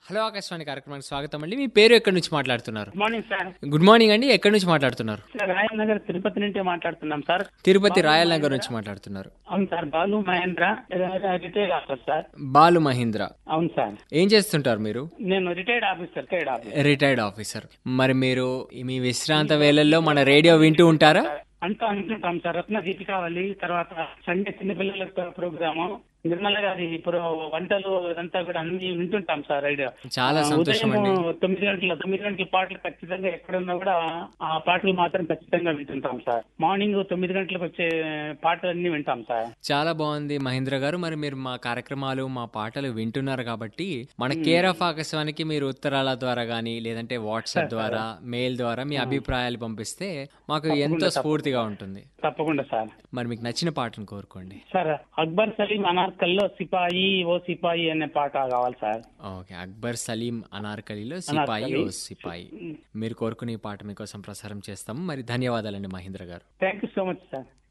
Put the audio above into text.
hello Akashvani కార్యక్రమానికి స్వాగతం అండి మీ పేరు ఎక్కడి నుంచి మాట్లాడుతున్నారు good morning sir good morning అండి ఎక్కడి నుంచి మాట్లాడుతున్నారు సార్ రాయల్ నగర్ తిరుపతి నుండి మాట్లాడుతున్నాం సార్ తిరుపతి రాయల్ నగర్ నుంచి మాట్లాడుతున్నారు అవును sir Balu Mahendra retired officer sir Balu Mahindra అవును సార్ ఏం చేస్తుంటారు మీరు నేను retired officer retired officer retired officer మరి మీరు మీ విశ్రాంత వేళల్లో మన రేడియో వింటూ ఉంటారా అంతా అనుకుంటాం సార్ రత్న దీపికావళి తర్వాత సండే చిన్నపిల్లల ప్రోగ్రాము నిర్మల గారి ప్రో వంటలు ఇదంతా కూడా అన్ని వింటుంటాం సార్ రేడియో చాలా ఆ, సంతోషం ఉదయం అండి తొమ్మిది గంటల తొమ్మిది గంటల పాటలు ఖచ్చితంగా ఎక్కడున్నా కూడా ఆ పాటలు మాత్రం ఖచ్చితంగా వింటుంటాం సార్ మార్నింగ్ తొమ్మిది గంటలకు వచ్చే పాటలు అన్ని వింటాం సార్ చాలా బాగుంది మహేంద్ర గారు మరి మీరు మా కార్యక్రమాలు మా పాటలు వింటున్నారు కాబట్టి మన కేర్ ఆఫ్ ఆకాశవానికి మీరు ఉత్తరాల ద్వారా కానీ లేదంటే వాట్సాప్ ద్వారా మెయిల్ ద్వారా మీ అభిప్రాయాలు పంపిస్తే మాకు ఎంతో స్ఫూర్తిగా ఉంటుంది తప్పకుండా సార్ మరి మీకు నచ్చిన పాటను కోరుకోండి సార్ అక్బర్ సలీం అనార్కల్లో సిపాయి ఓ సిపాయి అనే పాట కావాలి సార్ ఓకే అక్బర్ సలీం అనార్కలిలో సిపాయి ఓ సిపాయి మీరు కోరుకునే ఈ పాట మీకోసం ప్రసారం చేస్తాము మరి ధన్యవాదాలండి Mahendra garu thank you so much sir